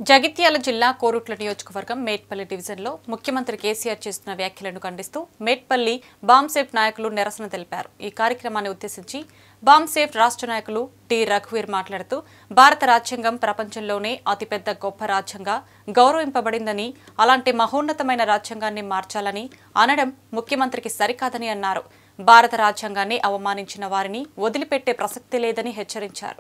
జగిత్యాల జిల్లా కోరుట్ల నియోజకవర్గం మేట్పల్లి డివిజన్లో ముఖ్యమంత్రి కేసీఆర్ చేస్తున్న వ్యాఖ్యలను ఖండిస్తూ మేట్పల్లి బాంసేఫ్ నాయకులు నిరసన తెలిపారు ఈ కార్యక్రమాన్ని ఉద్దేశించి బాంసేఫ్ రాష్ట్ర నాయకులు టి రఘువీర్ మాట్లాడుతూ భారత రాజ్యాంగం ప్రపంచంలోనే అతిపెద్ద గొప్ప రాజ్యంగా గౌరవింపబడిందని అలాంటి మహోన్నతమైన రాజ్యాంగాన్ని మార్చాలని అనడం ముఖ్యమంత్రికి సరికాదని అన్నారు భారత రాజ్యాంగాన్ని అవమానించిన వారిని వదిలిపెట్టే ప్రసక్తి లేదని హెచ్చరించారు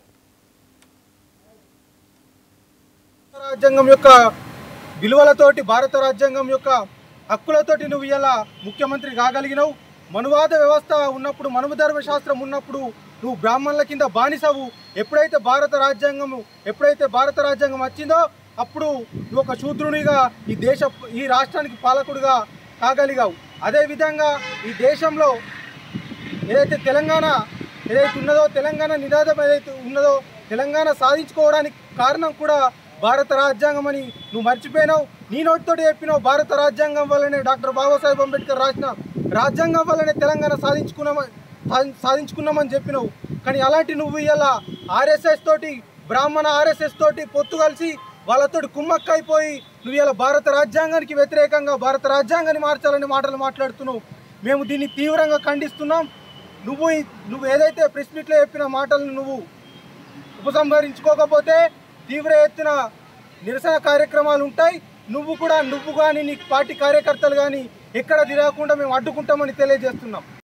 రాజ్యాంగం యొక్క విలువలతోటి భారత రాజ్యాంగం యొక్క హక్కులతోటి నువ్వు ఇలా ముఖ్యమంత్రి కాగలిగినావు మనువాద వ్యవస్థ ఉన్నప్పుడు మనుధర్మ శాస్త్రం ఉన్నప్పుడు నువ్వు బ్రాహ్మణుల కింద బానిసవు ఎప్పుడైతే భారత రాజ్యాంగం ఎప్పుడైతే భారత రాజ్యాంగం వచ్చిందో అప్పుడు నువ్వు ఒక శూద్రునిగా ఈ దేశ ఈ రాష్ట్రానికి పాలకుడిగా కాగలిగావు అదేవిధంగా ఈ దేశంలో ఏదైతే తెలంగాణ ఏదైతే ఉన్నదో తెలంగాణ నినాదం ఏదైతే ఉన్నదో తెలంగాణ సాధించుకోవడానికి కారణం కూడా భారత రాజ్యాంగం అని నువ్వు మర్చిపోయినావు నీ నోటితోటి చెప్పినావు భారత రాజ్యాంగం వల్లనే డాక్టర్ బాబాసాహెబ్ అంబేద్కర్ రాసిన రాజ్యాంగం వల్లనే తెలంగాణ సాధించుకున్నామని సాధి- సాధించుకున్నామని చెప్పినావు కానీ అలాంటి నువ్వు ఇలా ఆర్ఎస్ఎస్ తోటి బ్రాహ్మణ ఆర్ఎస్ఎస్ తోటి పొత్తు కలిసి వాళ్ళతోటి కుమ్మక్కైపోయి నువ్వు ఇలా భారత రాజ్యాంగానికి వ్యతిరేకంగా భారత రాజ్యాంగాన్ని మార్చాలని మాటలు మాట్లాడుతున్నావు మేము దీన్ని తీవ్రంగా ఖండిస్తున్నాం నువ్వు ఈ- నువ్వు ఏదైతే ప్రెస్ మీట్లో చెప్పిన మాటలను నువ్వు ఉపసంహరించుకోకపోతే తీవ్ర ఎత్తున నిరసన కార్యక్రమాలు ఉంటాయి నువ్వు కూడా నువ్వు కానీ నీ పార్టీ కార్యకర్తలు కానీ ఎక్కడ తిరగకుండా మేము అడ్డుకుంటామని తెలియజేస్తున్నాం